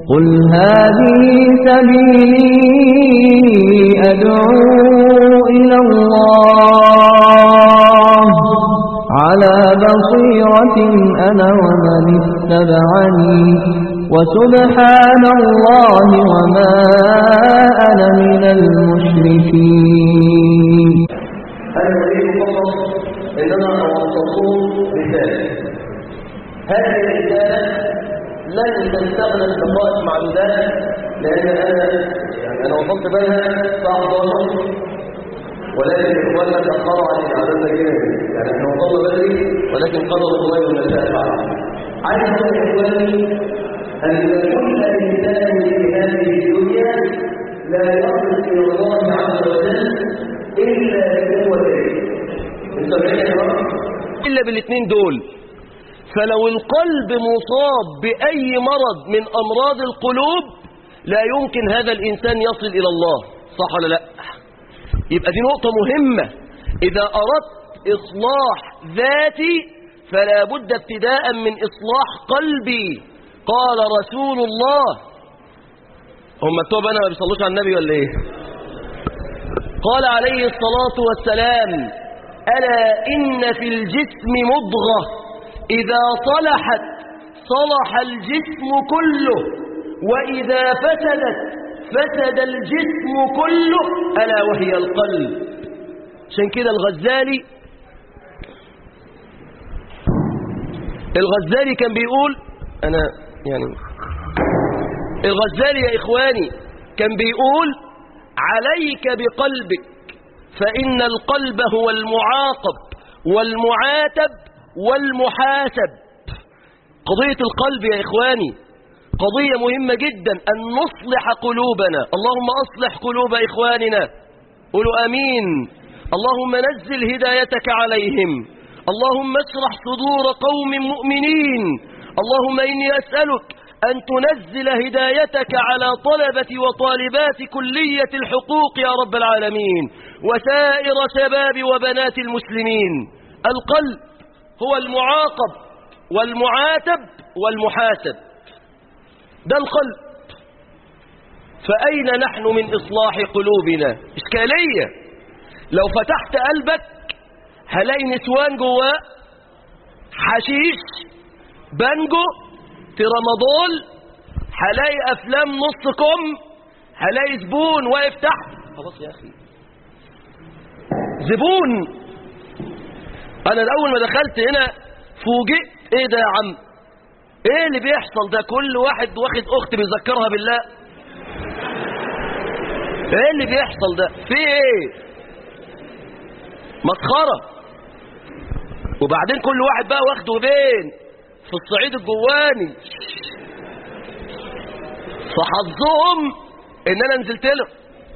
قل هذه سبيلي أدعو إلى الله على بصيرة أنا ومن اتبعني وسبحان الله وما أنا من المشركين أنا أريد فقط إنما أوصفه رسالة هذه الرسالة لن تستغنى بدقائق معدودات لأن أنا يعني أنا وصلت بها الساعة 11 ولكن إخواننا تأخروا عن العدد كده يعني احنا وصلنا بدري ولكن قدر الله ما شاء فعل عايز أقول إخواني أن كل إنسان في هذه الدنيا لا يصل إلى الله عز وجل إلا بقوته مستمعين يا جماعة إلا بالاثنين دول فلو القلب مصاب بأي مرض من أمراض القلوب لا يمكن هذا الإنسان يصل إلى الله صح ولا لا يبقى دي نقطة مهمة إذا أردت إصلاح ذاتي فلا بد ابتداء من إصلاح قلبي قال رسول الله هم بتوع أنا ما بيصلوش على النبي ولا إيه قال عليه الصلاة والسلام ألا إن في الجسم مضغة إذا صلحت صلح الجسم كله وإذا فسدت فسد الجسم كله ألا وهي القلب عشان كده الغزالي الغزالي كان بيقول أنا يعني الغزالي يا إخواني كان بيقول عليك بقلبك فإن القلب هو المعاقب والمعاتب والمحاسب قضية القلب يا إخواني قضية مهمة جدا أن نصلح قلوبنا اللهم أصلح قلوب إخواننا قولوا أمين اللهم نزل هدايتك عليهم اللهم اشرح صدور قوم مؤمنين اللهم إني أسألك أن تنزل هدايتك على طلبة وطالبات كلية الحقوق يا رب العالمين وسائر شباب وبنات المسلمين القلب هو المعاقب والمعاتب والمحاسب ده القلب فأين نحن من إصلاح قلوبنا إشكالية لو فتحت قلبك هلاقي نسوان جواه حشيش بانجو ترامادول هلاقي أفلام نص كم هلاقي زبون واقف تحت خلاص يا أخي زبون أنا الأول ما دخلت هنا فوجئت إيه ده يا عم ايه اللي بيحصل ده كل واحد واخد اخت بيذكرها بالله ايه اللي بيحصل ده في ايه مسخرة وبعدين كل واحد بقى واخده بين في الصعيد الجواني فحظهم ان انا نزلت له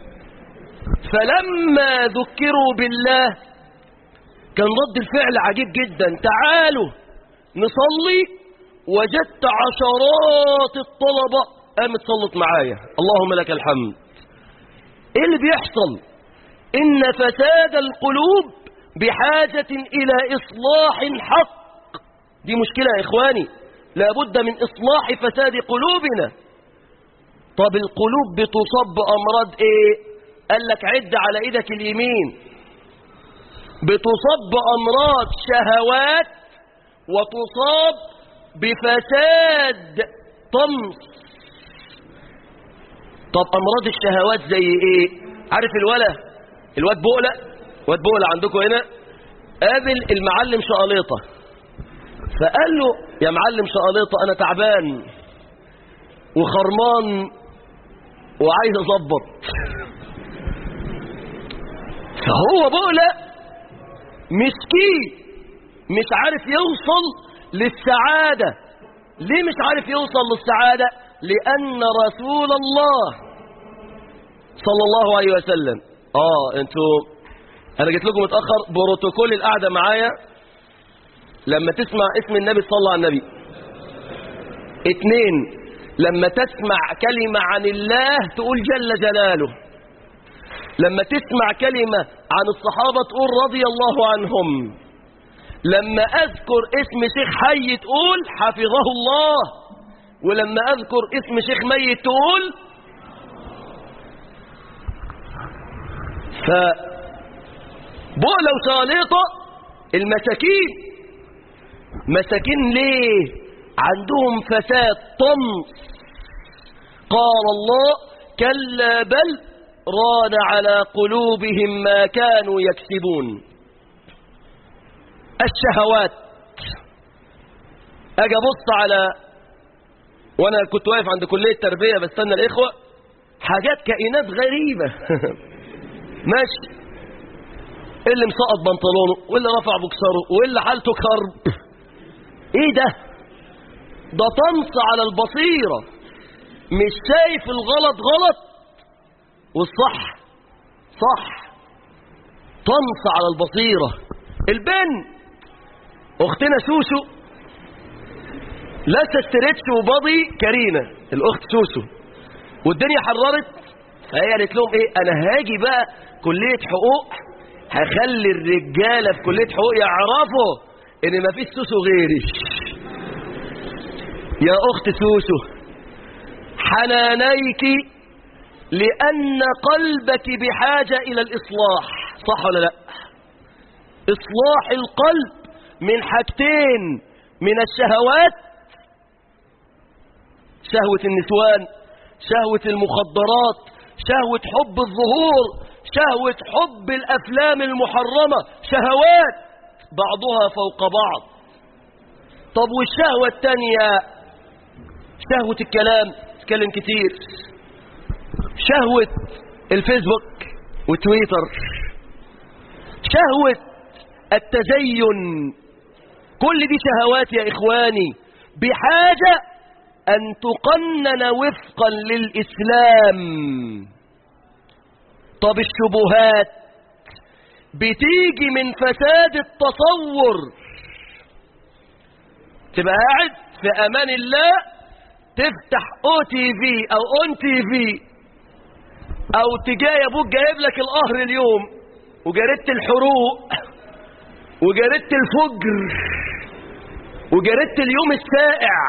فلما ذكروا بالله كان رد الفعل عجيب جدا تعالوا نصلي وجدت عشرات الطلبة قامت صلت معايا اللهم لك الحمد ايه اللي بيحصل ان فساد القلوب بحاجة الى اصلاح حق دي مشكلة يا اخواني لابد من اصلاح فساد قلوبنا طب القلوب بتصاب بامراض ايه قال لك عد على ايدك اليمين بتصاب بامراض شهوات وتصاب بفساد طمس طب امراض الشهوات زي ايه عارف الولا الواد بقلة واد بقلة عندكم هنا قابل المعلم شقليطة فقال له يا معلم شقليطة انا تعبان وخرمان وعايز اظبط فهو بقلة مسكين مش عارف يوصل للسعادة ليه مش عارف يوصل للسعادة لأن رسول الله صلى الله عليه وسلم اه انتوا انا جيت لكم متأخر بروتوكول القعدة معايا لما تسمع اسم النبي صلى على النبي اتنين لما تسمع كلمة عن الله تقول جل جلاله لما تسمع كلمة عن الصحابة تقول رضي الله عنهم لما أذكر اسم شيخ حي تقول حفظه الله ولما أذكر اسم شيخ ميت تقول ف بؤلة وصالطة المساكين مساكين ليه عندهم فساد طمس قال الله كلا بل ران على قلوبهم ما كانوا يكسبون الشهوات اجي ابص على وانا كنت واقف عند كليه التربيه بستنى الاخوه حاجات كائنات غريبه ماشي اللي مسقط بنطلونه واللي رفع بكسره واللي حالته كرب ايه ده ده طمس على البصيره مش شايف الغلط غلط والصح صح طمس على البصيره البنت اختنا سوسو لسه استريتش وباضي كارينا الاخت سوسو والدنيا حررت فهي قالت لهم ايه انا هاجي بقى كليه حقوق هخلي الرجاله في كليه حقوق يعرفوا ان مفيش سوسو غيري يا اخت سوسو حنانيك لان قلبك بحاجه الى الاصلاح صح ولا لا اصلاح القلب من حاجتين من الشهوات شهوة النسوان شهوة المخدرات شهوة حب الظهور شهوة حب الأفلام المحرمة شهوات بعضها فوق بعض طب والشهوة التانية شهوة الكلام تكلم كتير شهوة الفيسبوك وتويتر شهوة التزين كل دي شهوات يا إخواني بحاجة أن تقنن وفقا للإسلام طب الشبهات بتيجي من فساد التصور تبقى قاعد في أمان الله تفتح او تي في او اون تي في او تجاي ابوك جايب لك القهر اليوم وجريدة الحروق وجريدة الفجر وجريدة اليوم السائع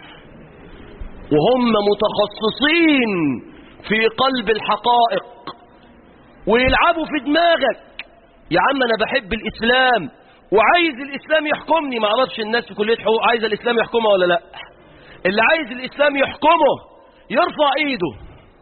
وهم متخصصين في قلب الحقائق ويلعبوا في دماغك يا عم انا بحب الاسلام وعايز الاسلام يحكمني ما اعرفش الناس في كليه حقوق عايزه الاسلام يحكمها ولا لا اللي عايز الاسلام يحكمه يرفع ايده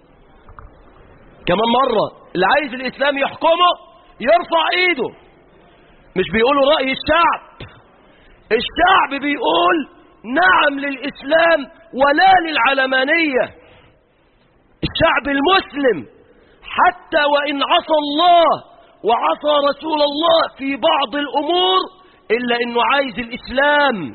كمان مره اللي عايز الاسلام يحكمه يرفع ايده مش بيقولوا راي الشعب الشعب بيقول نعم للاسلام ولا للعلمانيه الشعب المسلم حتى وان عصى الله وعصى رسول الله في بعض الامور الا انه عايز الاسلام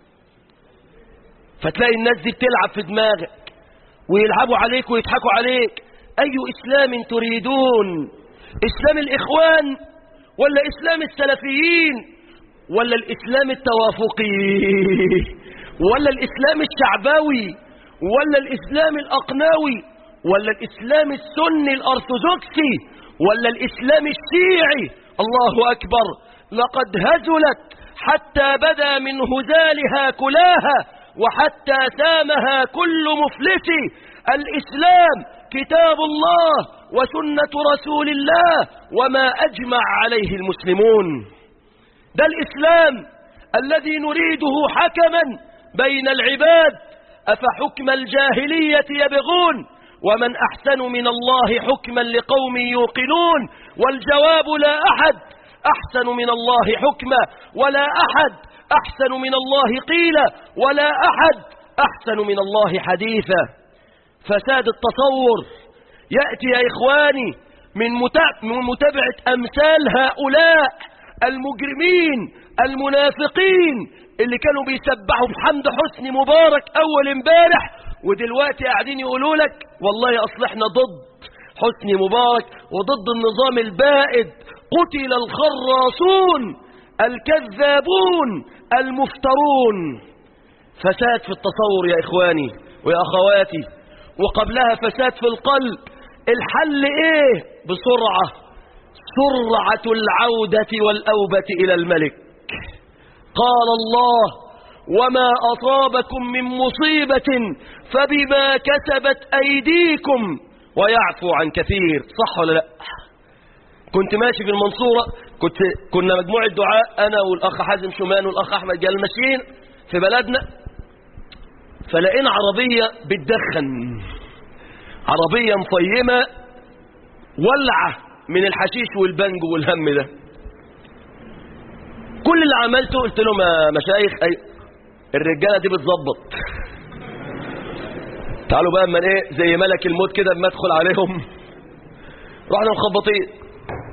فتلاقي الناس دي بتلعب في دماغك ويلعبوا عليك ويضحكوا عليك اي اسلام تريدون اسلام الاخوان ولا اسلام السلفيين ولا الاسلام التوافقي ولا الاسلام الشعبوي ولا الاسلام الاقناوي ولا الاسلام السني الارثوذكسي ولا الاسلام الشيعي الله اكبر لقد هزلت حتى بدا من هزالها كلاها وحتى سامها كل مفلس الإسلام كتاب الله وسنة رسول الله وما أجمع عليه المسلمون ده الإسلام الذي نريده حكما بين العباد أفحكم الجاهلية يبغون ومن أحسن من الله حكما لقوم يوقنون والجواب لا أحد أحسن من الله حكما ولا أحد أحسن من الله قيلا ولا أحد أحسن من الله حديثا فساد التصور يأتي يا إخواني من متابعة أمثال هؤلاء المجرمين المنافقين اللي كانوا بيسبحوا بحمد حسني مبارك أول امبارح ودلوقتي قاعدين يقولوا لك والله أصلحنا ضد حسني مبارك وضد النظام البائد قتل الخراصون الكذابون المفترون فساد في التصور يا إخواني ويا أخواتي وقبلها فساد في القلب الحل إيه بسرعة سرعة العودة والأوبة إلى الملك قال الله وما أصابكم من مصيبة فبما كسبت أيديكم ويعفو عن كثير صح ولا لا كنت ماشي في المنصورة كنت كنا مجموعة دعاء أنا والأخ حازم شومان والأخ أحمد جلال ماشيين في بلدنا فلقينا عربية بتدخن عربية مفيمة ولعة من الحشيش والبنج والهم ده كل اللي عملته قلت لهم يا مشايخ أي الرجالة دي بتظبط تعالوا بقى اما ايه زي ملك الموت كده اما ادخل عليهم رحنا مخبطين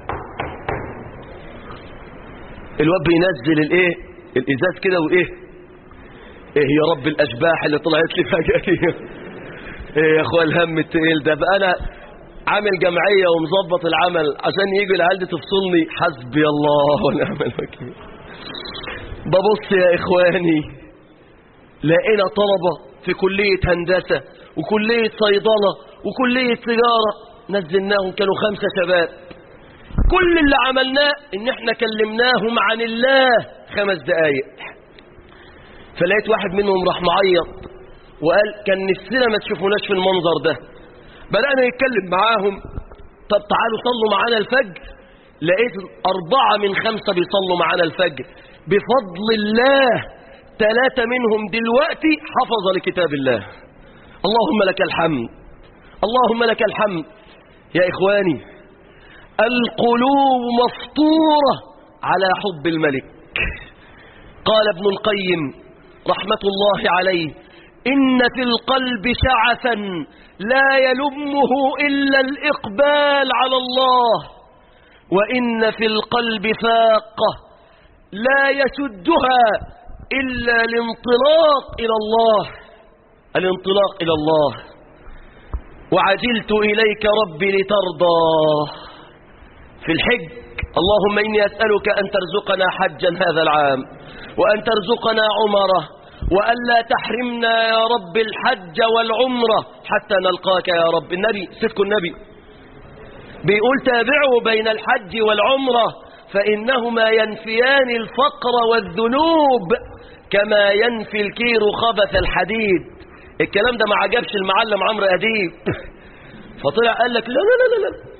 الواد بينزل الايه الازاز كده وايه ايه يا رب الاشباح اللي طلعت لي فجاه دي ايه يا اخويا الهم التقيل ده بقى انا عامل جمعيه ومظبط العمل عشان يجي العيال دي تفصلني حسبي الله ونعم الوكيل ببص يا اخواني لقينا طلبه في كليه هندسه وكليه صيدله وكليه تجاره نزلناهم كانوا خمسه شباب كل اللي عملناه ان احنا كلمناهم عن الله خمس دقايق فلقيت واحد منهم راح معيط وقال كان نفسنا ما تشوفوناش في المنظر ده بدأنا نتكلم معاهم طب تعالوا صلوا معانا الفجر لقيت أربعة من خمسة بيصلوا معانا الفجر بفضل الله ثلاثة منهم دلوقتي حفظ لكتاب الله اللهم لك الحمد اللهم لك الحمد يا إخواني القلوب مفطورة على حب الملك قال ابن القيم رحمة الله عليه إن في القلب شعثا لا يلمه إلا الإقبال على الله وإن في القلب فاقة لا يسدها إلا الانطلاق إلى الله الانطلاق إلى الله وعجلت إليك ربي لترضى في الحج اللهم إني أسألك أن ترزقنا حجا هذا العام وأن ترزقنا عمره وألا تحرمنا يا رب الحج والعمرة حتى نلقاك يا رب النبي صدق النبي بيقول تابعوا بين الحج والعمرة فإنهما ينفيان الفقر والذنوب كما ينفي الكير خبث الحديد الكلام ده ما عجبش المعلم عمرو أديب فطلع قال لك لا لا لا لا, لا.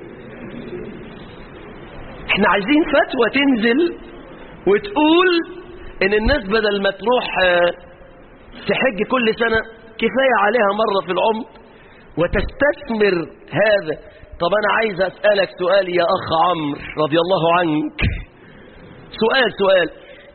احنا عايزين فتوى تنزل وتقول ان الناس بدل ما تروح تحج كل سنة كفاية عليها مرة في العمر وتستثمر هذا طب انا عايز اسألك سؤال يا اخ عمرو رضي الله عنك سؤال سؤال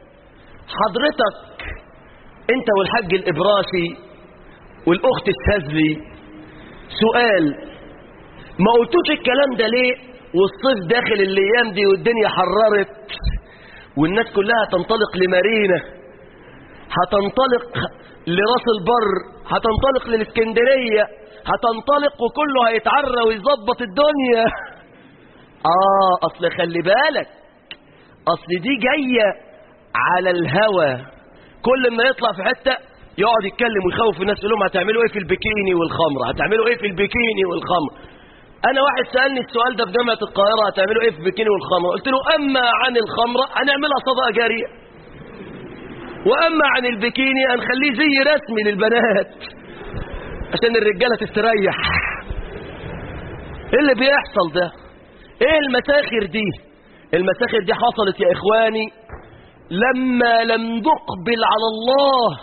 حضرتك انت والحج الابراشي والاخت السازلي سؤال ما قلتوش الكلام ده ليه والصيف داخل الايام دي والدنيا حررت والناس كلها تنطلق لمارينا هتنطلق لراس البر هتنطلق للاسكندرية هتنطلق وكله هيتعرى ويظبط الدنيا اه اصل خلي بالك اصل دي جاية على الهوى كل ما يطلع في حتة يقعد يتكلم ويخوف الناس يقول لهم هتعملوا ايه في البكيني والخمر هتعملوا ايه في البكيني والخمر انا واحد سألني السؤال ده في جامعة القاهرة هتعملوا ايه في البكيني والخمر قلت له اما عن الخمرة هنعملها صدقة جارية واما عن البكيني هنخليه زي رسمي للبنات عشان الرجالة تستريح ايه اللي بيحصل ده ايه المساخر دي المساخر دي حصلت يا اخواني لما لم نقبل على الله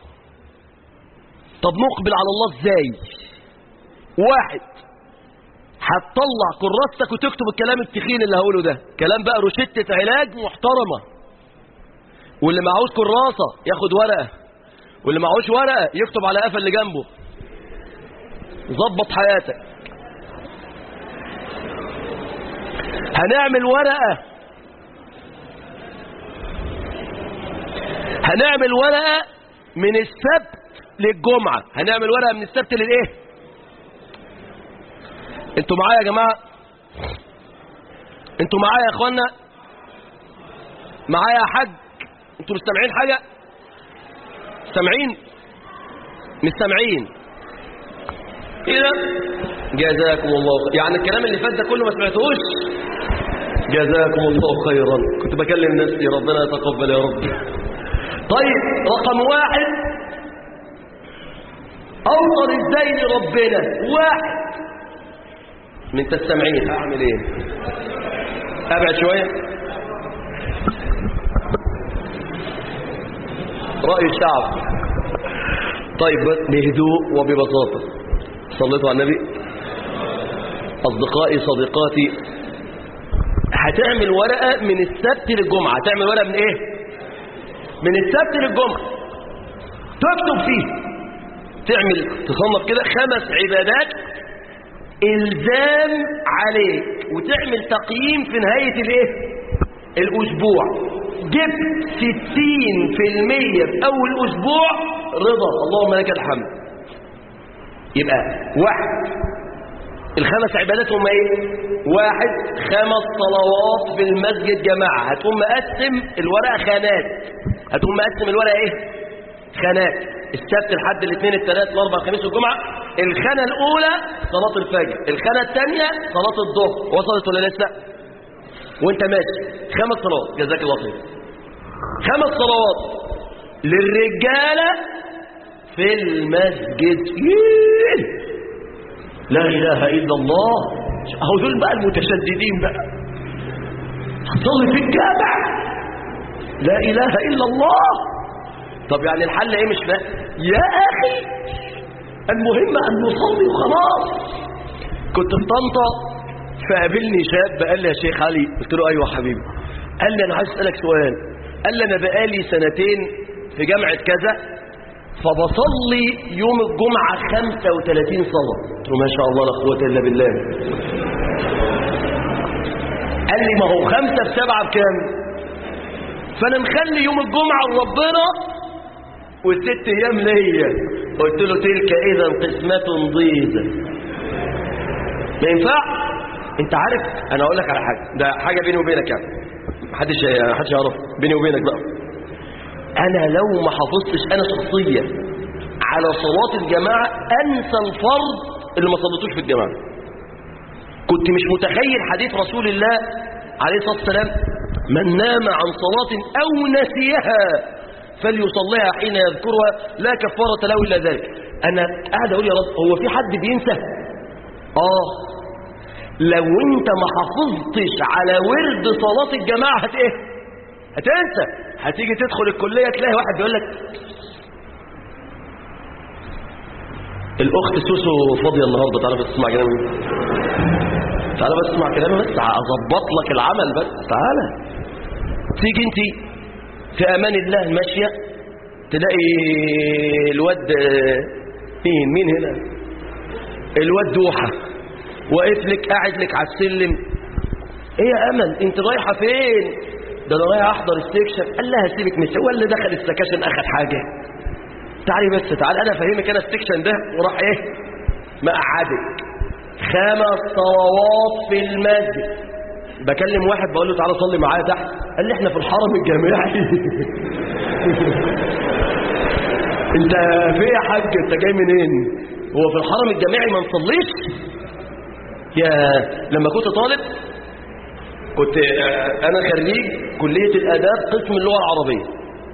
طب نقبل على الله ازاي واحد هتطلع كراستك وتكتب الكلام التخين اللي هقوله ده كلام بقى روشتة علاج محترمة واللي معهوش كراسة ياخد ورقة واللي معهوش ورقة يكتب على قفا اللي جنبه ظبط حياتك هنعمل ورقة هنعمل ورقة من السبت للجمعة هنعمل ورقة من السبت للايه انتوا معايا يا جماعة انتوا معايا يا اخوانا معايا يا حاج انتوا مستمعين حاجة سامعين مش سامعين كده جزاكم الله خير. يعني الكلام اللي فات ده كله ما سمعتوش جزاكم الله خيرا كنت بكلم نفسي ربنا يتقبل يا رب طيب رقم واحد اوصل ازاي لربنا واحد من تستمعين اعمل ايه ابعد شويه راي الشعب طيب بهدوء وببساطه صليتوا على النبي اصدقائي صديقاتي هتعمل ورقه من السبت للجمعه هتعمل ورقه من ايه من السبت للجمعه تكتب فيه تعمل تصنف كده خمس عبادات الزام عليك وتعمل تقييم في نهاية الايه الاسبوع جبت ستين في المية في اول اسبوع رضا اللهم لك الحمد يبقى واحد الخمس عبادات هم ايه واحد خمس صلوات في المسجد جماعة هتقوم مقسم الورقة خانات هتقوم مقسم الورقة ايه خانات السبت الحد الاثنين الثلاث الاربع الخميس والجمعة الخانة الاولى صلاة الفجر الخانة الثانية صلاة الظهر وصلت ولا لسه وانت ماشي خمس صلوات جزاك الله خير خمس صلوات للرجالة في المسجد ييه. لا إله إلا الله أهو دول بقى المتشددين بقى هتصلي في الجامع لا إله إلا الله طب يعني الحل إيه مش فاهم يا أخي المهم أن نصلي وخلاص كنت في طنطا فقابلني شاب قال لي يا شيخ علي قلت له أيوة حبيبي قال لي أنا عايز أسألك سؤال قال لي أنا بقالي سنتين في جامعة كذا فبصلي يوم الجمعة 35 صلاة قلت له ما شاء الله لا قوة إلا بالله قال لي ما هو خمسة في سبعة بكام فأنا مخلي يوم الجمعة لربنا والست أيام ليا قلت له تلك إذا قسمة ضيزة ما ينفع أنت عارف أنا أقول لك على حاجة ده حاجة بيني وبينك يعني محدش محدش يعرف بيني وبينك بقى أنا لو ما حافظتش أنا شخصيا على صلاة الجماعة أنسى الفرض اللي ما صليتوش في الجماعة كنت مش متخيل حديث رسول الله عليه الصلاة والسلام من نام عن صلاة أو نسيها فليصليها حين يذكرها لا كفارة له إلا ذلك أنا قاعد أقول يا رب هو في حد بينسى آه لو أنت ما حافظتش على ورد صلاة الجماعة هت إيه هتنسى هتيجي تدخل الكلية تلاقي واحد بيقول لك الأخت سوسو فاضية النهاردة تعالى بس تسمع كلامي تعالى بس تسمع كلامي بس أظبط لك العمل بس تعالى تيجي انت في أمان الله ماشية تلاقي الواد مين مين هنا الواد دوحة واقف لك قاعد لك على السلم ايه يا أمل انت رايحة فين ده انا رايح احضر السكشن قال لها سيبك مش هو اللي دخل السكشن اخد حاجه تعالي بس تعالى انا افهمك انا السكشن ده وراح ايه مقعدك خمس صلوات في المسجد بكلم واحد بقول له تعالى صلي معايا تحت قال لي احنا في الحرم الجامعي انت في يا حاج انت جاي منين هو في الحرم الجامعي ما نصليش يا لما كنت طالب كنت انا خريج كلية الاداب قسم اللغة العربية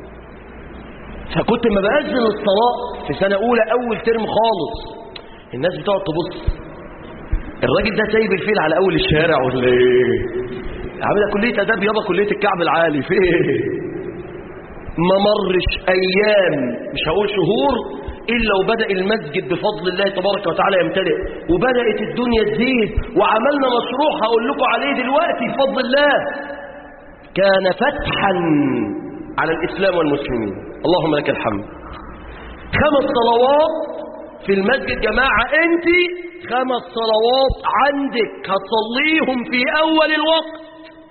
فكنت لما بأذن الصلاة في سنة اولى اول ترم خالص الناس بتقعد تبص الراجل ده سايب الفيل على اول الشارع ولا ايه عامل كلية اداب يابا كلية الكعب العالي في ايه ما مرش ايام مش هقول شهور إلا وبدأ المسجد بفضل الله تبارك وتعالى يمتلئ وبدأت الدنيا تزيد وعملنا مشروع هقول لكم عليه دلوقتي بفضل الله كان فتحا على الإسلام والمسلمين اللهم لك الحمد خمس صلوات في المسجد جماعة أنت خمس صلوات عندك هتصليهم في أول الوقت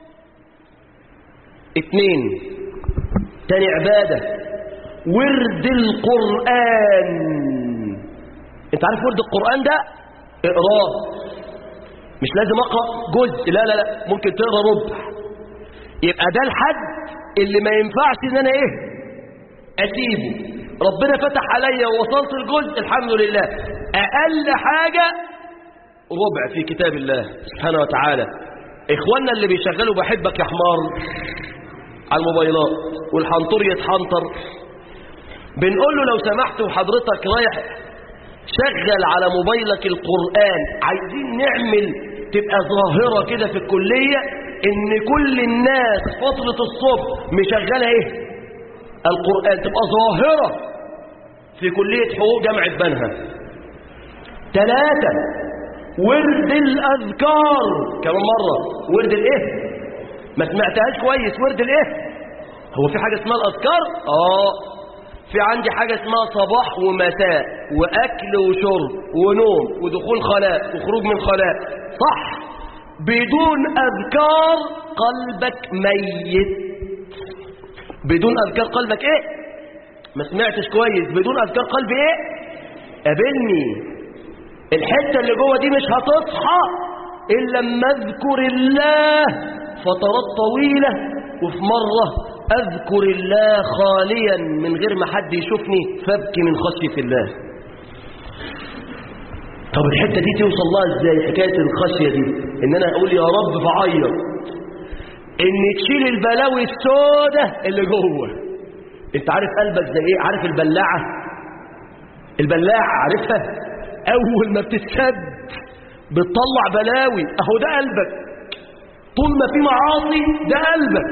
اتنين تاني عبادة ورد القرآن انت عارف ورد القرآن ده اقراه مش لازم اقرأ جزء لا لا لا ممكن تقرأ ربع يبقى ده الحد اللي ما ينفعش ان انا ايه اسيبه ربنا فتح عليا ووصلت الجزء الحمد لله اقل حاجة ربع في كتاب الله سبحانه وتعالى اخواننا اللي بيشغلوا بحبك يا حمار على الموبايلات والحنطور يتحنطر بنقول له لو سمحت وحضرتك رايح شغل على موبايلك القرآن عايزين نعمل تبقى ظاهرة كده في الكلية ان كل الناس فترة الصبح مشغلة ايه القرآن تبقى ظاهرة في كلية حقوق جامعة بنها ثلاثة ورد الأذكار كمان مرة ورد الايه ما سمعتهاش كويس ورد الايه هو في حاجة اسمها الأذكار اه في عندي حاجة اسمها صباح ومساء وأكل وشرب ونوم ودخول خلاء وخروج من خلاء صح بدون أذكار قلبك ميت بدون أذكار قلبك إيه ما سمعتش كويس بدون أذكار قلبي إيه قابلني الحتة اللي جوه دي مش هتصحى إلا لما أذكر الله فترات طويلة وفي مرة أذكر الله خاليا من غير ما حد يشوفني فابكي من خشية الله طب الحتة دي توصل لها ازاي حكاية الخشية دي ان انا اقول يا رب فعيط ان تشيل البلاوي السودة اللي جوه انت عارف قلبك زي ايه عارف البلاعة البلاعة عارفها اول ما بتتسد بتطلع بلاوي اهو ده قلبك طول ما في معاصي ده قلبك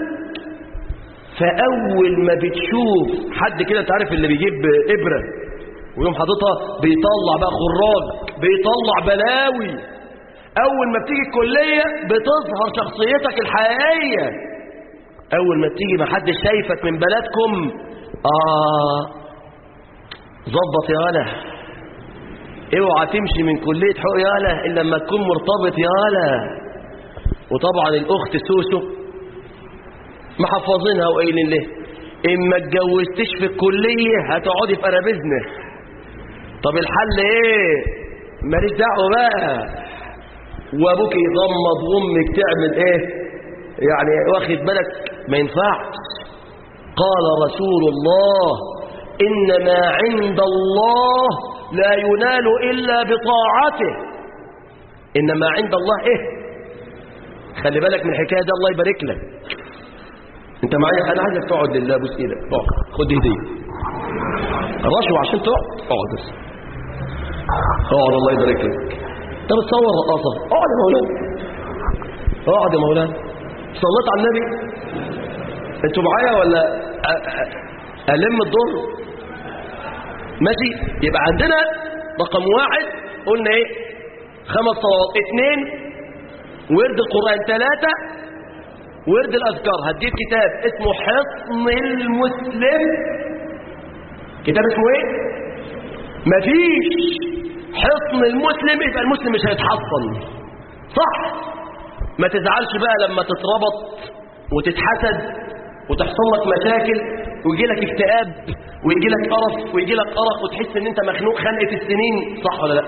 فاول ما بتشوف حد كده انت عارف اللي بيجيب ابره ويوم حاططها بيطلع بقى خراج بيطلع بلاوي اول ما بتيجي الكليه بتظهر شخصيتك الحقيقيه اول ما بتيجي ما حدش شايفك من بلدكم اه ظبط يا ولا اوعى تمشي من كليه حقوق يا ولا الا لما تكون مرتبط يا ولا وطبعا الاخت سوسو محفظينها وقايلين ليه اما اتجوزتش في الكليه هتقعدي في قرابيزنا طب الحل ايه ماليش دعوه بقى وابوك يضمض وامك تعمل ايه يعني واخد بالك ما ينفعش قال رسول الله انما عند الله لا ينال الا بطاعته انما عند الله ايه خلي بالك من الحكايه دي الله يبارك لك انت معايا انا عايزك تقعد لله بوس ايدك اقعد خد هديه رشوه عشان تقعد اقعد بس اقعد الله يبارك لك انت بتصور رقاصه اقعد يا مولانا اقعد يا مولانا صليت على النبي انتوا معايا ولا أ- أ- الم الدور ماشي يبقى عندنا رقم واحد قلنا ايه خمس صلوات اثنين ورد القرآن ثلاثة ورد الأذكار هديك كتاب اسمه حصن المسلم كتاب اسمه ايه مفيش حصن المسلم يبقى المسلم مش هيتحصن صح ما تزعلش بقى لما تتربط وتتحسد وتحصل لك مشاكل ويجي لك اكتئاب ويجي لك قرف ويجي لك قرف وتحس ان انت مخنوق خنقه السنين صح ولا لا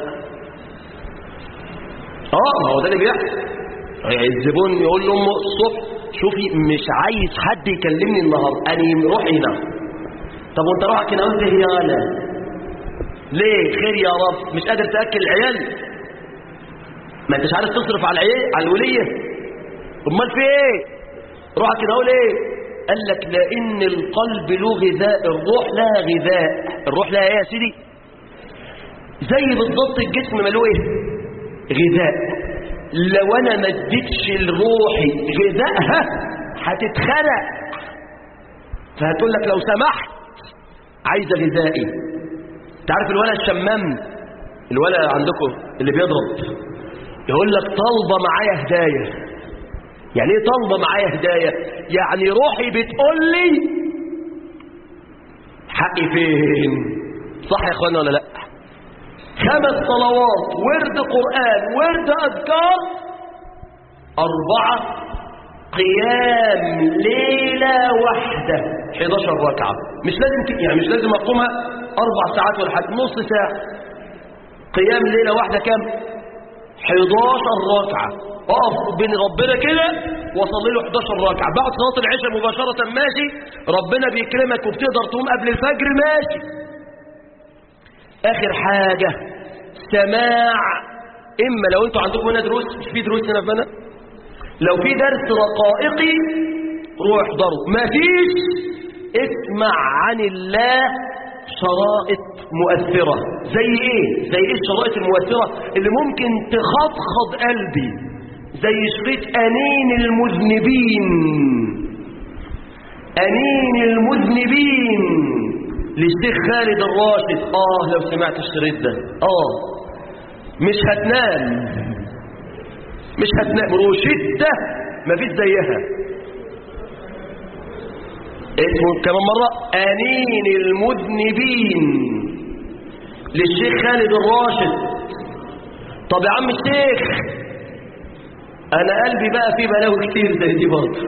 اه ما هو ده اللي بيحصل الزبون يقول لامه الصبح شوفي مش عايز حد يكلمني النهارده انا روحي هنا طب وانت روحك هنا قلت يا انا ليه خير يا رب مش قادر تاكل العيال ما انتش عارف تصرف على العيال على الوليه امال في ايه روحك هنا اقول ايه قال لك لان القلب له غذاء الروح لها غذاء الروح لها ايه يا سيدي زي بالضبط الجسم ملوه ايه غذاء لو انا ما اديتش لروحي غذائها هتتخرق فهتقول لك لو سمحت عايزه غذائي تعرف الولد الشمام الولد عندكم اللي بيضرب يقول لك طالبه معايا هدايه يعني ايه طالبه معايا هدايه يعني روحي بتقول لي حقي فين صح يا اخوانا ولا لا خمس صلوات ورد قرآن ورد أذكار أربعة قيام ليلة واحدة 11 ركعة مش لازم ك- يعني مش لازم أقومها أربع ساعات ولا حاجة نص ساعة قيام ليلة واحدة كام 11 ركعة اقف بين ربنا كده وصلي له 11 ركعة بعد صلاة العشاء مباشرة ماشي ربنا بيكرمك وبتقدر تقوم قبل الفجر ماشي اخر حاجة سماع اما لو انتوا عندكم هنا دروس مش في دروس هنا في هنا لو في درس رقائقي روح احضره مفيش اسمع عن الله شرائط مؤثرة زي ايه زي ايه الشرائط المؤثرة اللي ممكن تخضخض قلبي زي شريط انين المذنبين انين المذنبين للشيخ خالد الراشد اه لو سمعت الشريط ده اه مش هتنام مش هتنام روشدة مفيش زيها اسمه كمان مرة أنين المذنبين للشيخ خالد الراشد طب يا عم الشيخ أنا قلبي بقى فيه بلاوي كتير زي دي برضه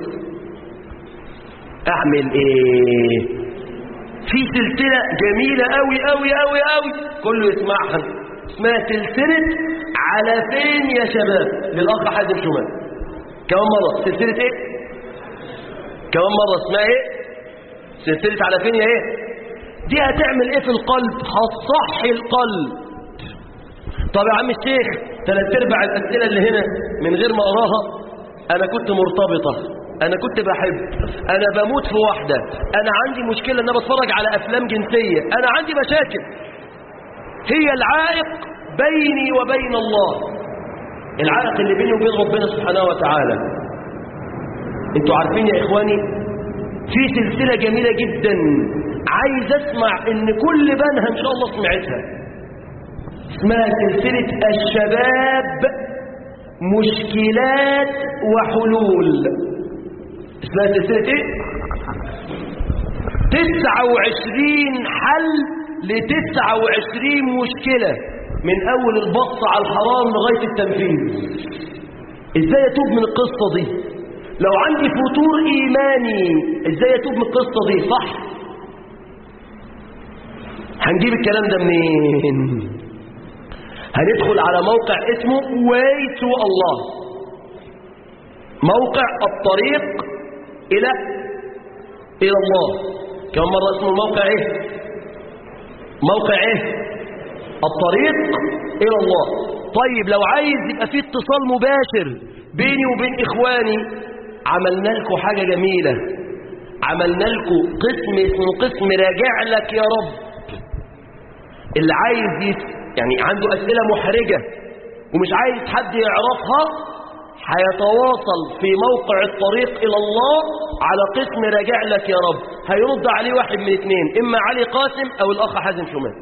أعمل إيه في سلسلة جميلة أوي أوي أوي أوي كله يسمعها اسمها سلسلة على فين يا شباب للأخ حازم شمال كمان مرة سلسلة إيه كمان مرة اسمها إيه سلسلة على فين يا ايه دي هتعمل ايه في القلب هتصحي القلب طب يا عم الشيخ ثلاث ارباع الاسئله اللي هنا من غير ما اقراها انا كنت مرتبطه انا كنت بحب انا بموت في واحده انا عندي مشكله ان انا بتفرج على افلام جنسيه انا عندي مشاكل هي العائق بيني وبين الله العائق اللي بيني وبين ربنا سبحانه وتعالى انتوا عارفين يا اخواني في سلسلة جميلة جدا عايز اسمع ان كل بنها ان شاء الله سمعتها اسمها سلسلة الشباب مشكلات وحلول اسمها سلسلة ايه تسعة وعشرين حل لتسعة وعشرين مشكلة من اول البص على الحرام لغاية التنفيذ ازاي اتوب من القصة دي لو عندي فتور إيماني إزاي أتوب من القصة دي صح هنجيب الكلام ده منين هندخل على موقع اسمه way to الله موقع الطريق إلى إلى الله كم مرة اسمه الموقع إيه موقع إيه الطريق إلى الله طيب لو عايز يبقى فيه اتصال مباشر بيني وبين إخواني عملنا لكم حاجة جميلة عملنا لكم قسم اسمه قسم راجع لك يا رب اللي عايز يس... يعني عنده أسئلة محرجة ومش عايز حد يعرفها هيتواصل في موقع الطريق إلى الله على قسم راجع لك يا رب هيرد عليه واحد من اثنين إما علي قاسم أو الأخ حازم شمال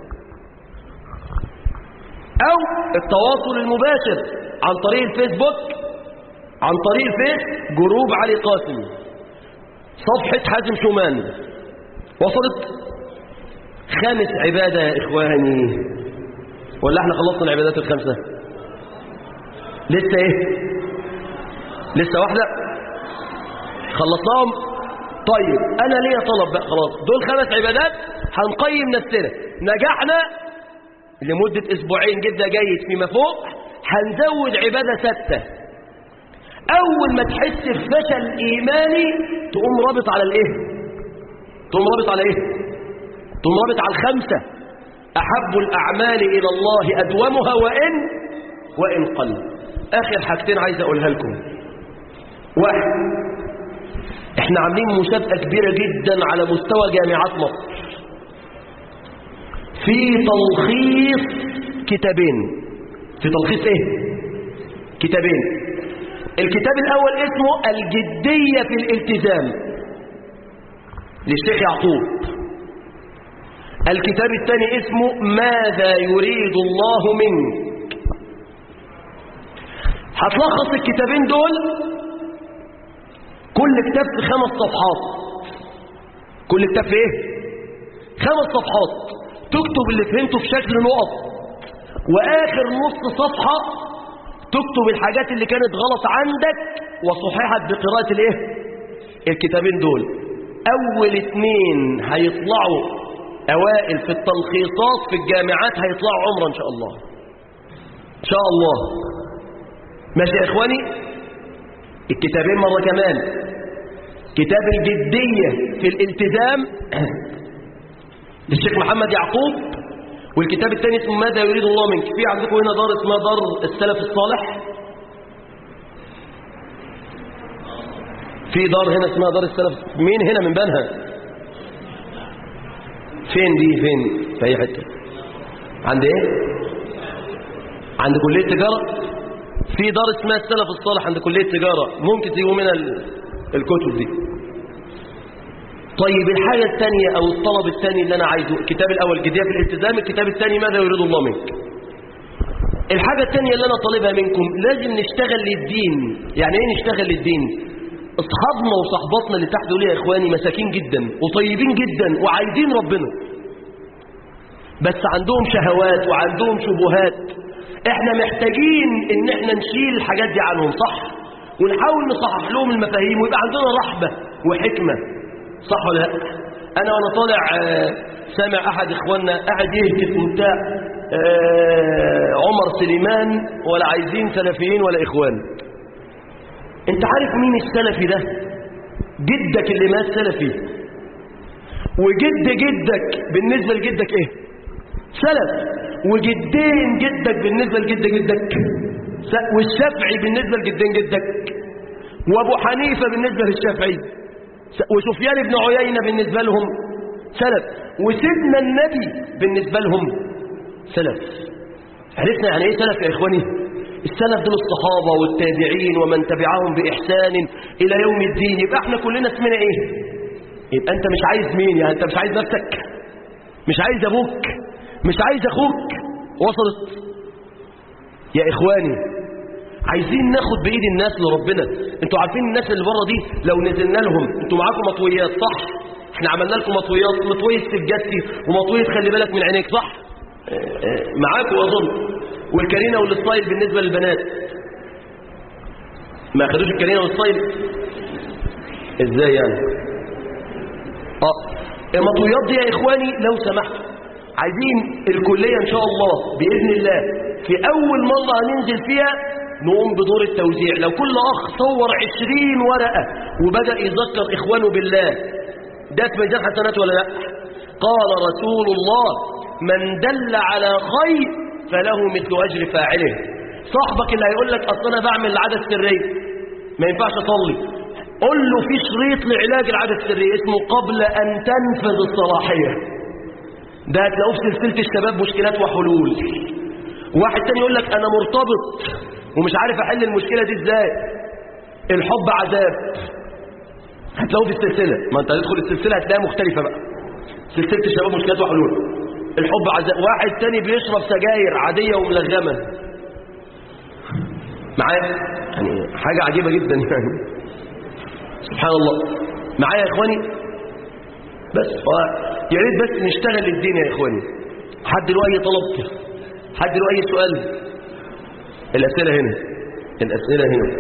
أو التواصل المباشر عن طريق الفيسبوك عن طريق الفيس جروب علي قاسم صفحة حازم شومان وصلت خامس عبادة يا إخواني ولا احنا خلصنا العبادات الخمسة لسه ايه لسه واحدة خلصناهم طيب انا ليا طلب بقى خلاص دول خمس عبادات هنقيم نفسنا نجحنا لمدة اسبوعين جدا جيد فيما فوق هنزود عبادة ستة اول ما تحس بفشل ايماني تقوم رابط على الايه تقوم رابط على ايه تقوم رابط على الخمسة احب الاعمال الى الله ادومها وان وان قل اخر حاجتين عايز اقولها لكم واحد احنا عاملين مسابقة كبيرة جدا على مستوى جامعات مصر في تلخيص كتابين في تلخيص ايه كتابين الكتاب الاول اسمه الجدية في الالتزام للشيخ يعقوب الكتاب الثاني اسمه ماذا يريد الله منك هتلخص الكتابين دول كل كتاب في خمس صفحات كل كتاب في ايه خمس صفحات تكتب اللي فهمته في شكل نقط واخر نص صفحة تكتب الحاجات اللي كانت غلط عندك وصححت بقراءة الايه الكتابين دول اول اتنين هيطلعوا اوائل في التلخيصات في الجامعات هيطلعوا عمره ان شاء الله ان شاء الله ماشي يا اخواني الكتابين مرة كمان كتاب الجدية في الالتزام للشيخ محمد يعقوب والكتاب الثاني اسمه ماذا يريد الله منك في عندكم هنا دار اسمها دار السلف الصالح في دار هنا اسمها دار السلف مين هنا من بنها فين دي فين في اي حته عند ايه عند كليه تجاره في دار اسمها السلف الصالح عند كليه تجاره ممكن تجيبوا منها ال- الكتب دي طيب الحاجه الثانيه او الطلب الثاني اللي انا عايزه الكتاب الاول جديه في الالتزام الكتاب الثاني ماذا يريد الله منك الحاجة الثانية اللي أنا طالبها منكم لازم نشتغل للدين يعني إيه نشتغل للدين أصحابنا وصحباتنا اللي تحت دول يا إخواني مساكين جدا وطيبين جدا وعايزين ربنا بس عندهم شهوات وعندهم شبهات احنا محتاجين ان احنا نشيل الحاجات دي عنهم صح ونحاول نصحح لهم المفاهيم ويبقى عندنا رحبة وحكمة صح ولا لا انا وانا طالع آه، سامع احد اخواننا قاعد يهتف وبتاع آه، عمر سليمان ولا عايزين سلفيين ولا اخوان انت عارف مين السلفي ده جدك اللي مات سلفي وجد جدك بالنسبة لجدك ايه سلف وجدين جدك بالنسبة لجد جدك س- والشافعي بالنسبة لجدين جدك وابو حنيفة بالنسبة للشافعي س- وسفيان بن عيينة بالنسبة لهم سلف وسيدنا النبي بالنسبة لهم سلف عرفنا يعني ايه سلف يا اخواني السلف دول الصحابة والتابعين ومن تبعهم بإحسان إلى يوم الدين يبقى احنا كلنا اسمنا ايه يبقى انت مش عايز مين يعني انت مش عايز نفسك مش عايز ابوك مش عايز اخوك وصلت يا اخواني عايزين ناخد بايد الناس لربنا انتوا عارفين الناس اللي بره دي لو نزلنا لهم انتوا معاكم مطويات صح احنا عملنا لكم مطويات مطويه سجادتي ومطويه خلي بالك من عينيك صح اه، اه، معاكم اظن والكارينا والستايل بالنسبه للبنات ما اخدوش الكارينا والستايل ازاي يعني اه المطويات دي يا اخواني لو سمحتوا عايزين الكلية ان شاء الله بإذن الله في اول مرة هننزل فيها نقوم بدور التوزيع لو كل اخ صور عشرين ورقة وبدأ يذكر اخوانه بالله ده في ميزان حسنات ولا لا قال رسول الله من دل على خير فله مثل اجر فاعله صاحبك اللي هيقول لك اصل انا بعمل العادة السرية ما ينفعش اصلي قل له في شريط لعلاج العادة السرية اسمه قبل أن تنفذ الصلاحية ده هتلاقوه في سلسلة الشباب مشكلات وحلول واحد تاني يقول لك أنا مرتبط ومش عارف أحل المشكلة دي إزاي الحب عذاب هتلاقوه في السلسلة ما أنت هتدخل السلسلة هتلاقيها مختلفة بقى سلسلة الشباب مشكلات وحلول الحب عذاب واحد تاني بيشرب سجاير عادية وملغمة معايا يعني حاجة عجيبة جدا يعني سبحان الله معايا يا اخواني بس ف- يا ريت بس نشتغل للدين يا اخواني حد له اي طلب حد له اي سؤال الاسئله هنا الاسئله هنا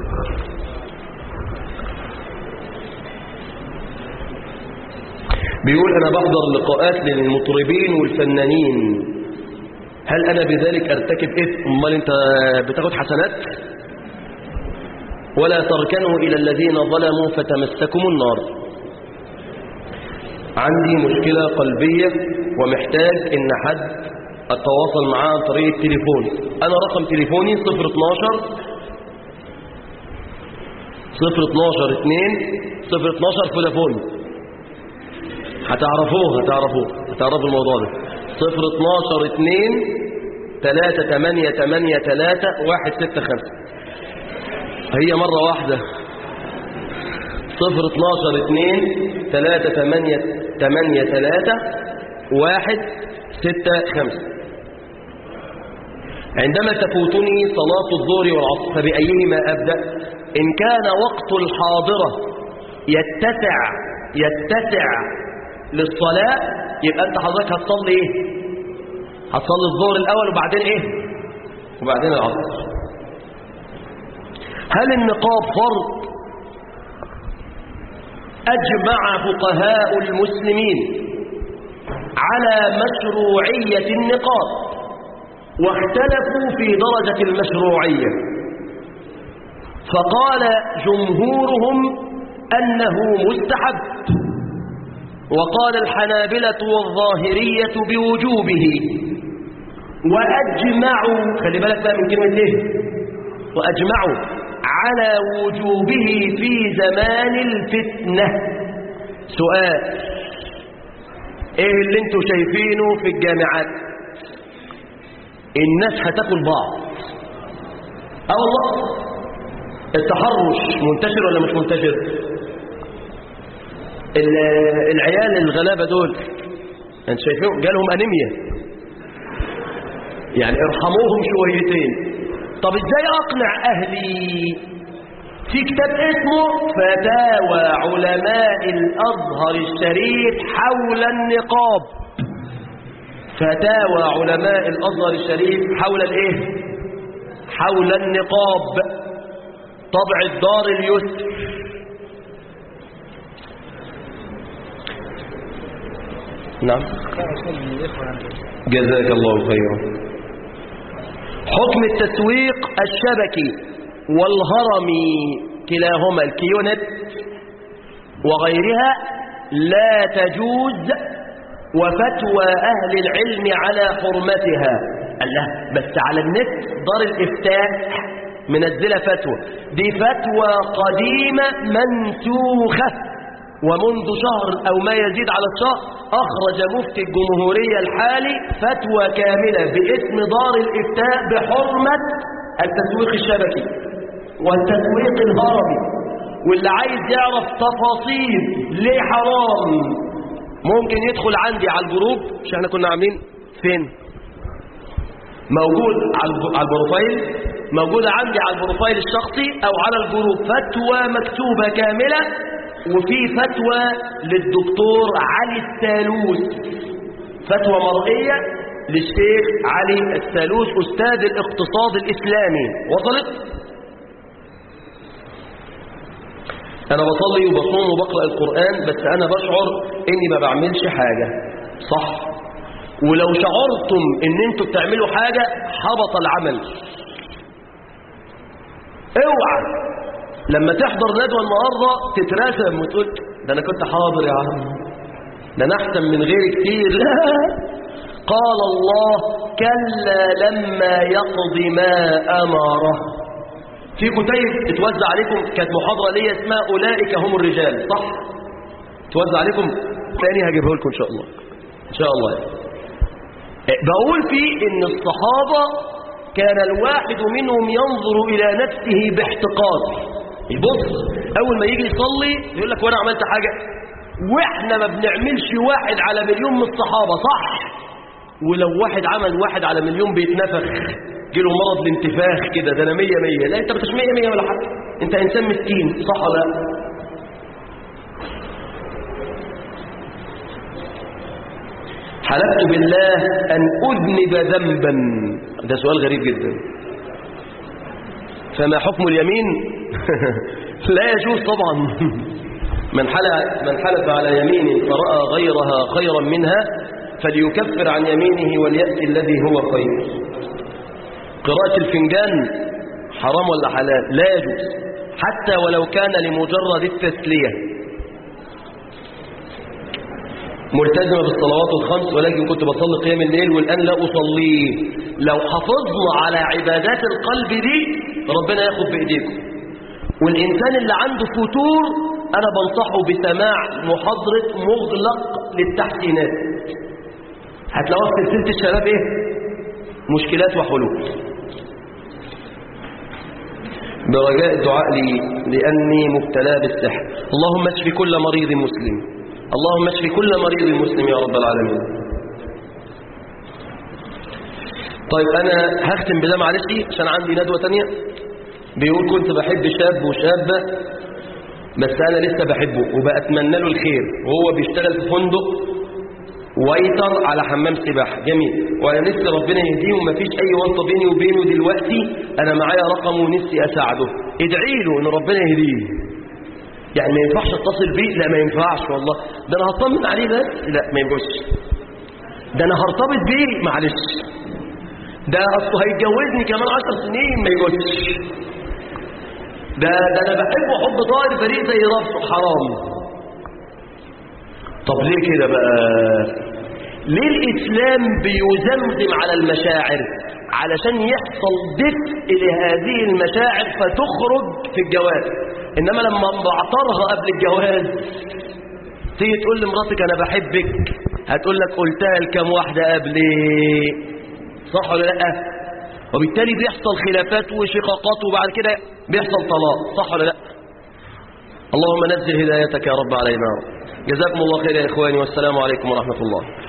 بيقول انا بحضر لقاءات للمطربين والفنانين هل انا بذلك ارتكب اثم امال انت بتاخد حسنات ولا تركنوا إلى الذين ظلموا فتمسكم النار عندي مشكلة قلبية ومحتاج إن حد أتواصل معاه عن طريق التليفون أنا رقم تليفوني 012 012 2 012 فودافون هتعرفوه هتعرفوه هتعرفوا الموضوع ده 012 2 3 8 8 3 1 6 5 هي مرة واحدة صفر اتناشر اتنين تلاتة تمانية تمانية تلاتة واحد ستة خمسة عندما تفوتني صلاة الظهر والعصر فبأيهما أبدأ إن كان وقت الحاضرة يتسع يتسع للصلاة يبقى أنت حضرتك هتصلي إيه هتصلي الظهر الأول وبعدين إيه وبعدين العصر هل النقاب فرض أجمع فقهاء المسلمين على مشروعية النقاب واختلفوا في درجة المشروعية فقال جمهورهم أنه مستحب وقال الحنابلة والظاهرية بوجوبه وأجمعوا خلي بالك بقى من كلمة إيه وأجمعوا على وجوبه في زمان الفتنة سؤال ايه اللي انتوا شايفينه في الجامعات الناس هتاكل بعض اه والله التحرش منتشر ولا مش منتشر ال- العيال الغلابة دول انت شايفين جالهم انيميا يعني ارحموهم شويتين طب ازاي اقنع اهلي في كتاب اسمه فتاوى علماء الازهر الشريف حول النقاب فتاوى علماء الازهر الشريف حول الايه حول النقاب طبع الدار اليسر نعم جزاك الله خيرا حكم التسويق الشبكي والهرمي كلاهما الكيونت وغيرها لا تجوز وفتوى أهل العلم على حرمتها الله بس على النت دار الإفتاء منزلة فتوى دي فتوى قديمة منسوخة ومنذ شهر أو ما يزيد على الشهر أخرج مفتي الجمهورية الحالي فتوى كاملة باسم دار الإفتاء بحرمة التسويق الشبكي والتسويق الهرمي واللي عايز يعرف تفاصيل ليه حرام ممكن يدخل عندي على الجروب مش احنا كنا عاملين فين موجود على الب- على البروفايل موجودة عندي على البروفايل الشخصي أو على الجروب فتوى مكتوبة كاملة وفي فتوى للدكتور علي الثالوث فتوى مرئية للشيخ علي الثالوث أستاذ الاقتصاد الإسلامي وصلت؟ أنا بصلي وبصوم وبقرأ القرآن بس أنا بشعر إني ما بعملش حاجة صح ولو شعرتم إن أنتوا بتعملوا حاجة حبط العمل اوعى لما تحضر ندوة النهاردة تترسم وتقول ده أنا كنت حاضر يا عم ده أنا أحسن من غيري كتير لا قال الله كلا لما يقض ما أمره في كتيب اتوزع عليكم كانت محاضرة ليا اسمها أولئك هم الرجال صح توزع عليكم ثاني هجيبه لكم إن شاء الله إن شاء الله إيه، بقول فيه إن الصحابة كان الواحد منهم ينظر إلى نفسه باحتقار يبص أول ما يجي يصلي يقول لك وأنا عملت حاجة وإحنا ما بنعملش واحد على مليون من الصحابة صح ولو واحد عمل واحد على مليون بيتنفخ جيله مرض الانتفاخ كده ده انا مية مية لا انت مش مية مية ولا حاجة انت انسان مسكين صح ولا لا حلفت بالله ان اذنب ذنبا ده سؤال غريب جدا فما حكم اليمين لا يجوز طبعا من حلف من حلف على يمين فرأى غيرها خيرا منها فليكفر عن يمينه وليأتي الذي هو خير قراءة الفنجان حرام ولا حلال لا يجوز حتى ولو كان لمجرد التسلية ملتزمة بالصلوات الخمس ولكن كنت بصلي قيام الليل والآن لا أصليه لو حافظنا على عبادات القلب دي ربنا ياخد بإيديكم والإنسان اللي عنده فتور أنا بنصحه بسماع محاضرة مغلق للتحسينات هتلاقوها في سلسلة الشباب إيه؟ مشكلات وحلول برجاء الدعاء لي لأني مبتلى بالسحر اللهم اشف كل مريض مسلم اللهم اشف كل مريض مسلم يا رب العالمين طيب أنا هختم بده معلش عشان عندي ندوة تانية بيقول كنت بحب شاب وشابة بس أنا لسه بحبه وبأتمنى له الخير وهو بيشتغل في فندق ويتر على حمام سباحة جميل وانا لسه ربنا يهديه ومفيش اي واسطه بيني وبينه دلوقتي انا معايا رقمه ونفسي اساعده ادعي له ان ربنا يهديه يعني ما ينفعش اتصل بيه لا ما ينفعش والله ده انا هطمن عليه بس لا ما ينفعش ده انا هرتبط بيه معلش ده اصله هيتجوزني كمان عشر سنين ما يجوزش ده ده انا بحبه حب طاهر بريء زي ربطه حرام طب ليه كده بقى ليه الإسلام بيزمزم على المشاعر علشان يحصل دفء لهذه المشاعر فتخرج في الجواز إنما لما بعطرها قبل الجواز تيجي تقول لمراتك أنا بحبك هتقول لك قلتها لكام واحدة قبلي صح ولا لأ وبالتالي بيحصل خلافات وشقاقات وبعد كده بيحصل طلاق صح ولا لأ اللهم نزل هدايتك يا رب علينا جزاكم الله خير يا إخواني والسلام عليكم ورحمة الله